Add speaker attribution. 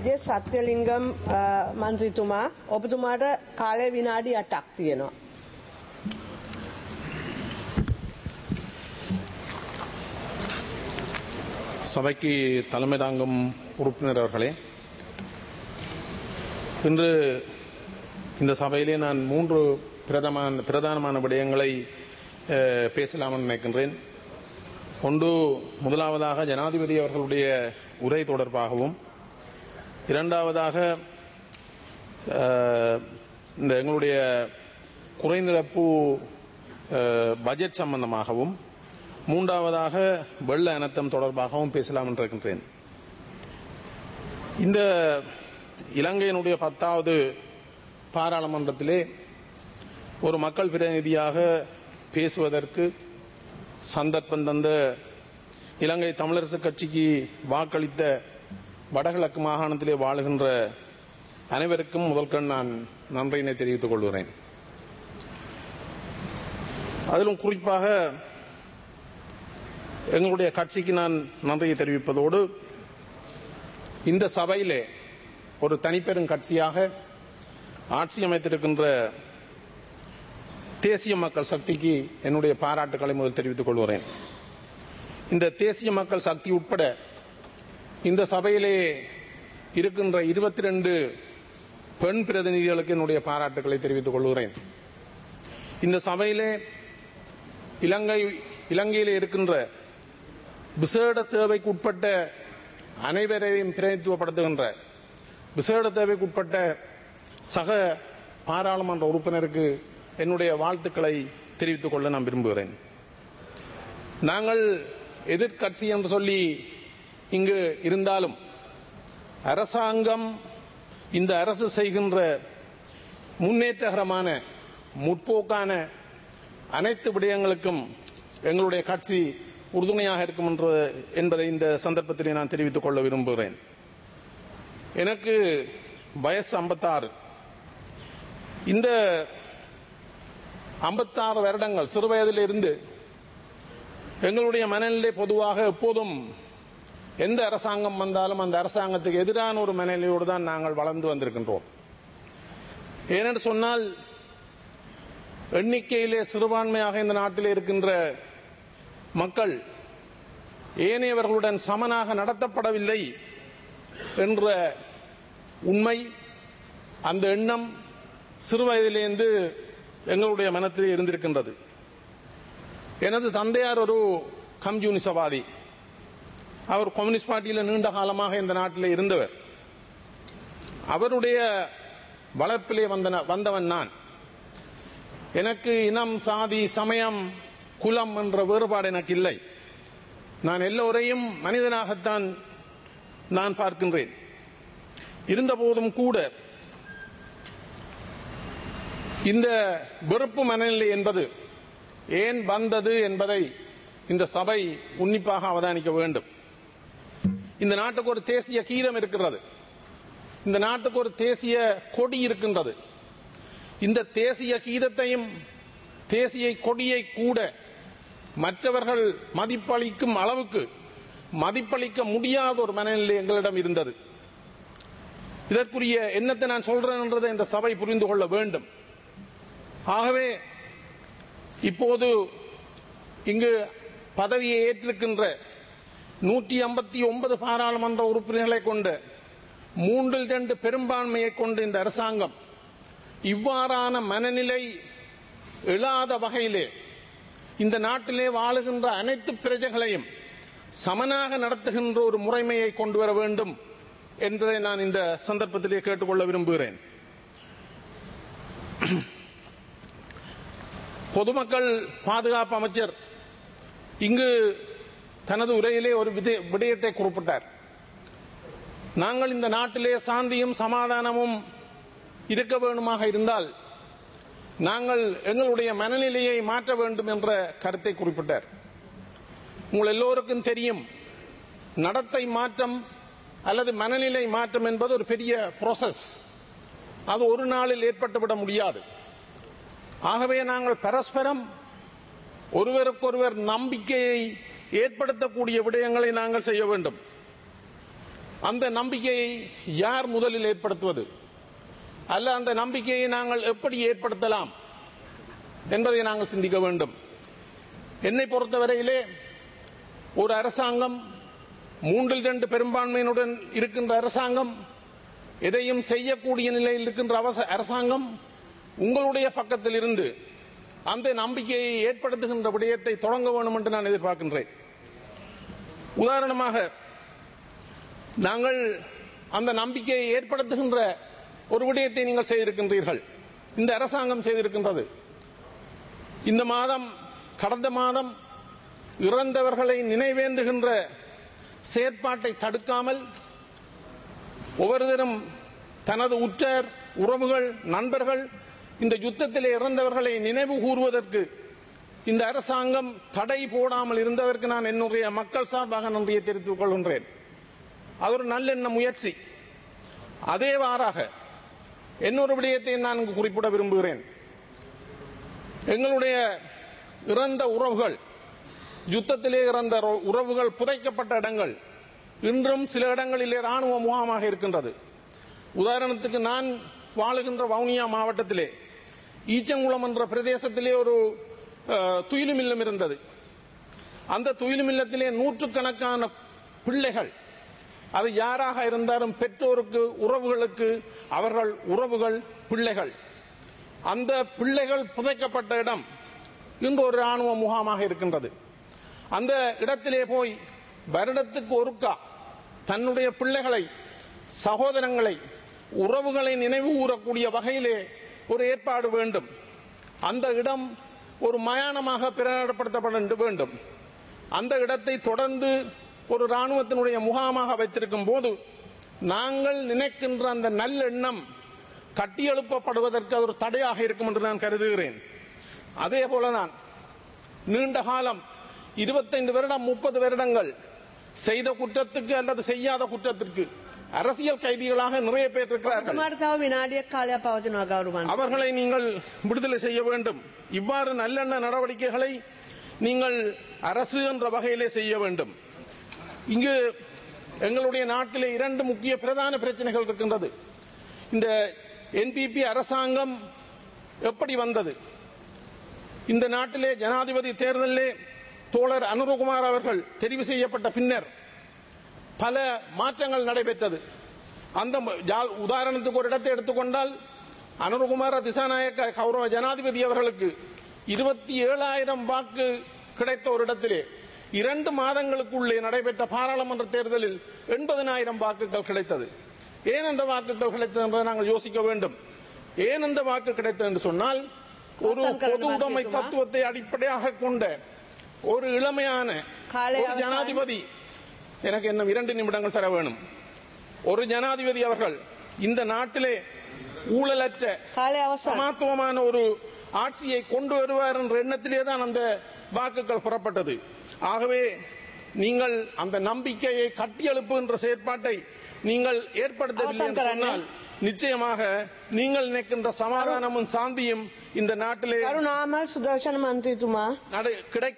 Speaker 1: රාජ්‍ය සත්‍යලිංගම් අ, මන්ත්‍රීතුමා ඔබතුමාට කාලය විනාඩි 8ක් තියෙනවා.
Speaker 2: சபைக்கு தலைமை தாங்கும் உறுப்பினர் அவர்களே இன்று இந்த சபையிலே நான் மூன்று பிரதமான பிரதானமான விடயங்களை அஹ், பேசலாம்னு நினைக்கின்றேன் ஒன்று முதலாவதாக ஜனாதிபதி அவர்களுடைய உரை தொடர்பாகவும் இரண்டாவதாக அஹ், இந்த எங்களுடைய குறைநிரப்பு அஹ், பட்ஜெட் சம்பந்தமாகவும் மூன்றாவதாக வெள்ள அனர்த்தம் தொடர்பாகவும் பேசலாம் என்று இருக்கின்றேன் இந்த இலங்கையினுடைய பத்தாவது பாராளுமன்றத்திலே ஒரு மக்கள் பிரதிநிதியாக பேசுவதற்கு சந்தர்ப்பம் தந்த இலங்கை தமிழரசு கட்சிக்கு வாக்களித்த வடகிழக்கு மாகாணத்திலே வாழுகின்ற அனைவருக்கும் முதல்கண் நான் நன்றியினை தெரிவித்துக் கொள்கிறேன் அதிலும் குறிப்பாக எங்களுடைய கட்சிக்கு நான் நன்றியை தெரிவிப்பதோடு இந்த சபையிலே ஒரு தனிப்பெரும் கட்சியாக ஆட்சி அமைத்திருக்கின்ற தேசிய மக்கள் சக்திக்கு என்னுடைய பாராட்டுக்களை முதல் தெரிவித்துக் கொள்கிறேன் இந்த தேசிய மக்கள் சக்தி உட்பட இந்த சபையிலே இருக்கின்ற இருபத்தி ரெண்டு பெண் பிரதிநிதிகளுக்கு என்னுடைய பாராட்டுக்களை தெரிவித்துக் கொள்கிறேன் இந்த சபையிலே இலங்கை இலங்கையிலே இருக்கின்ற விசேட தேவைக்கு உட்பட்ட அனைவரையும் பிரதித்துவப்படுத்துகின்ற விசேட தேவைக்கு உட்பட்ட சக பாராளுமன்ற உறுப்பினருக்கு என்னுடைய வாழ்த்துக்களை தெரிவித்துக் கொள்ள நான் விரும்புகிறேன் நாங்கள் எதிர்க்கட்சி என்று சொல்லி இங்கு இருந்தாலும் அரசாங்கம் இந்த அரசு செய்கின்ற முன்னேற்றகரமான முற்போக்கான அனைத்து விடயங்களுக்கும் எங்களுடைய கட்சி உறுதுணையாக இருக்கும் என்ற என்பதை இந்த சந்தர்ப்பத்திலே நான் தெரிவித்துக் கொள்ள விரும்புகிறேன் எனக்கு வயசு 56 இந்த 56 வருடங்கள் சிறு வயதிலிருந்து எங்களுடைய மனநிலை பொதுவாக எப்போதும் எந்த அரசாங்கம் வந்தாலும் அந்த அரசாங்கத்துக்கு எதிரான ஒரு மனநிலையோடு தான் நாங்கள் வளர்ந்து வந்திருக்கின்றோம் ஏனென்று சொன்னால் எண்ணிக்கையிலே சிறுபான்மையாக இந்த நாட்டில் இருக்கின்ற மக்கள் ஏனையவர்களுடன் சமனாக நடத்தப்படவில்லை என்ற உண்மை அந்த எண்ணம் சிறுவயதிலேருந்து எங்களுடைய மனத்தில் இருந்திருக்கின்றது எனது தந்தையார் ஒரு கம்யூனிசவாதி அவர் கம்யூனிஸ்ட் பார்ட்டியில் நீண்ட காலமாக இந்த நாட்டில் இருந்தவர் அவருடைய வளர்ப்பிலே வந்தன வந்தவன் நான் எனக்கு இனம் சாதி சமயம் குலம் என்ற வேறுபாடு எனக்கு இல்லை நான் எல்லோரையும் மனிதனாகத்தான் நான் பார்க்கின்றேன் இருந்தபோதும் கூட இந்த வெறுப்பு மனநிலை என்பது ஏன் வந்தது என்பதை இந்த சபை உன்னிப்பாக அவதானிக்க வேண்டும் இந்த நாட்டுக்கு ஒரு தேசிய கீதம் இருக்கிறது இந்த நாட்டுக்கு ஒரு தேசிய கொடி இருக்கின்றது இந்த தேசிய கீதத்தையும் தேசிய கொடியை கூட மற்றவர்கள் மதிப்பளிக்கும் அளவுக்கு மதிப்பளிக்க முடியாத ஒரு மனநிலை எங்களிடம் இருந்தது இதற்குரிய எண்ணத்தை நான் சொல்றேன் என்றதை இந்த சபை புரிந்து கொள்ள வேண்டும் ஆகவே இப்போது இங்கு பதவியை ஏற்றிருக்கின்ற நூற்றி ஐம்பத்தி ஒன்பது பாராளுமன்ற உறுப்பினர்களை கொண்ட மூன்றில் இரண்டு பெரும்பான்மையை கொண்ட இந்த அரசாங்கம் இவ்வாறான மனநிலை எழாத வகையிலே இந்த நாட்டிலே வாழுகின்ற அனைத்து பிரஜைகளையும் சமனாக நடத்துகின்ற ஒரு முறைமையை கொண்டு வர வேண்டும் என்பதை நான் இந்த சந்தர்ப்பத்திலே கேட்டுக்கொள்ள விரும்புகிறேன் பொதுமக்கள் பாதுகாப்பு அமைச்சர் இங்கு தனது உரையிலே ஒரு வித- விடயத்தை குறிப்பிட்டார் நாங்கள் இந்த நாட்டிலே சாந்தியும் சமாதானமும் இருக்க வேண்டுமாக இருந்தால் நாங்கள் எங்களுடைய மனநிலையை மாற்ற வேண்டும் என்ற கருத்தை குறிப்பிட்டார் உங்கள் எல்லோருக்கும் தெரியும் நடத்தை மாற்றம் அல்லது மனநிலை மாற்றம் என்பது ஒரு பெரிய ப்ரோசஸ் அது ஒரு நாளில் ஏற்பட்டுவிட முடியாது ஆகவே நாங்கள் பரஸ்பரம் ஒருவருக்கொருவர் நம்பிக்கையை ஏற்படுத்தக்கூடிய விடயங்களை நாங்கள் செய்ய வேண்டும் அந்த நம்பிக்கையை யார் முதலில் ஏற்படுத்துவது அல்ல அந்த நம்பிக்கையை நாங்கள் எப்படி ஏற்படுத்தலாம் என்பதை நாங்கள் சிந்திக்க வேண்டும் என்னை பொறுத்தவரையிலே ஒரு அரசாங்கம் மூன்றில் இரண்டு பெரும்பான்மையினுடன் இருக்கின்ற அரசாங்கம் எதையும் செய்யக்கூடிய நிலையில் இருக்கின்ற அவச- அரசாங்கம் உங்களுடைய பக்கத்தில் இருந்து அந்த நம்பிக்கையை ஏற்படுத்துகின்ற விடயத்தை தொடங்க வேண்டும் என்று நான் எதிர்பார்க்கின்றேன் உதாரணமாக நாங்கள் அந்த நம்பிக்கையை ஏற்படுத்துகின்ற ஒரு விடயத்தை நீங்கள் செய்திருக்கின்றீர்கள் இந்த அரசாங்கம் செய்திருக்கின்றது இந்த மாதம் கடந்த மாதம் இறந்தவர்களை நினைவேந்துகின்ற செயற்பாட்டை தடுக்காமல் ஒவ்வொருவரும் தனது உற்றார் உறவுகள் நண்பர்கள் இந்த யுத்தத்திலே இறந்தவர்களை நினைவு கூறுவதற்கு இந்த அரசாங்கம் தடை போடாமல் இருந்ததற்கு நான் என்னுடைய மக்கள் சார்பாக நன்றியை தெரிவித்துக் கொள்கின்றேன் அது ஒரு நல்லெண்ண முயற்சி அதேவாறாக இன்னொரு விடயத்தை நான் இங்கு குறிப்பிட விரும்புகிறேன் எங்களுடைய இறந்த உறவுகள் யுத்தத்திலே இறந்த ர- உறவுகள் புதைக்கப்பட்ட இடங்கள் இன்றும் சில இடங்களிலே ராணுவ முகாமாக இருக்கின்றது உதாரணத்துக்கு நான் வாழுகின்ற வவுனியா மாவட்டத்திலே ஈச்சங்குளம் என்ற பிரதேசத்திலே ஒரு அஹ், துயிலும் இல்லம் இருந்தது அந்த துயிலும் இல்லத்திலே நூற்றுக்கணக்கான பிள்ளைகள் அது யாராக இருந்தாலும் பெற்றோருக்கு உறவுகளுக்கு அவர்கள் உறவுகள் பிள்ளைகள் அந்த பிள்ளைகள் புதைக்கப்பட்ட இடம் இன்று ஒரு ராணுவ முகாமாக இருக்கின்றது அந்த இடத்திலே போய் வருடத்துக்கு ஒருக்கா தன்னுடைய பிள்ளைகளை சகோதரங்களை உறவுகளை நினைவு கூறக்கூடிய வகையிலே ஒரு ஏற்பாடு வேண்டும் அந்த இடம் ஒரு மயானமாக பிரகடனப்படுத்தப்பட வேண்டும் அந்த இடத்தை தொடர்ந்து ஒரு ராணுவத்தினுடைய முகாமாக வைத்திருக்கும் போது நாங்கள் நினைக்கின்ற அந்த நல்லெண்ணம் கட்டியெழுப்பப்படுவதற்கு அது ஒரு தடையாக இருக்கும் என்று நான் கருதுகிறேன் அதே போலதான் நீண்ட காலம் இருபத்தைந்து வருடம் முப்பது வருடங்கள் செய்த குற்றத்துக்கு அல்லது செய்யாத குற்றத்திற்கு அரசியல் கைதிகளாக நிறைய பேர் இருக்கிறார்கள்
Speaker 1: ඔබතුමාට තව විනාඩියක් කාලයක් පවතිනවා ගෞරවන්ත.
Speaker 2: அவர்களை நீங்கள் விடுதலை செய்ய வேண்டும் இவ்வாறு நல்லெண்ண நடவடிக்கைகளை நீங்கள் அரசு என்ற வகையிலே செய்ய வேண்டும் இங்கு எங்களுடைய நாட்டிலே இரண்டு முக்கிய பிரதான பிரச்சனைகள் இருக்கின்றது இந்த என்பிபி அரசாங்கம் எப்படி வந்தது இந்த நாட்டிலே ஜனாதிபதி தேர்தலிலே தோழர் அனுரகுமார் அவர்கள் தெரிவு செய்யப்பட்ட பின்னர் பல மாற்றங்கள் நடைபெற்றது அந்த ம- ஜா- உதாரணத்துக்கு ஒரு இடத்தை எடுத்துக்கொண்டால் அனுரகுமார திசாநாயக்க கௌரவ ஜனாதிபதி அவர்களுக்கு இருபத்தி ஏழாயிரம் வாக்கு கிடைத்த ஒரு இடத்திலே இரண்டு மாதங்களுக்குள்ளே நடைபெற்ற பாராளுமன்ற தேர்தலில் எண்பதனாயிரம் வாக்குகள் கிடைத்தது ஏன் அந்த வாக்குகள் கிடைத்தது என்பதை நாங்கள் யோசிக்க வேண்டும் ஏன் அந்த வாக்கு கிடைத்தது என்று சொன்னால் ஒரு
Speaker 1: வசந்த்
Speaker 2: பொது உடைமை
Speaker 1: கருணாநிதி
Speaker 2: தத்துவத்தை அடிப்படையாக கொண்ட ஒரு இளமையான
Speaker 1: காலை
Speaker 2: ஒரு
Speaker 1: அவசானம்.
Speaker 2: ஜனாதிபதி எனக்கு இன்னும் இரண்டு நிமிடங்கள் தர வேணும் ஒரு ஜனாதிபதி அவர்கள் இந்த நாட்டிலே ஊழலற்ற
Speaker 1: කාලය අවසන්.
Speaker 2: சமாத்துவமான ஒரு ஆட்சியை கொண்டு வருவார் என்ற எண்ணத்திலே தான் அந்த வாக்குகள் புறப்பட்டது ஆகவே நீங்கள் அந்த நம்பிக்கையை கட்டியெழுப்புகின்ற செயற்பாட்டை நீங்கள் ஏற்படுத்தவில்லை என்று
Speaker 1: அவசரம்
Speaker 2: சொன்னால் நிச்சயமாக நீங்கள் நினைக்கின்ற சமாதானமும் சாந்தியும் இந்த நாட்டிலே
Speaker 1: කරුණාමල් සුදර්ශන මන්ත්‍රීතුමා
Speaker 2: நட- கிடைக்க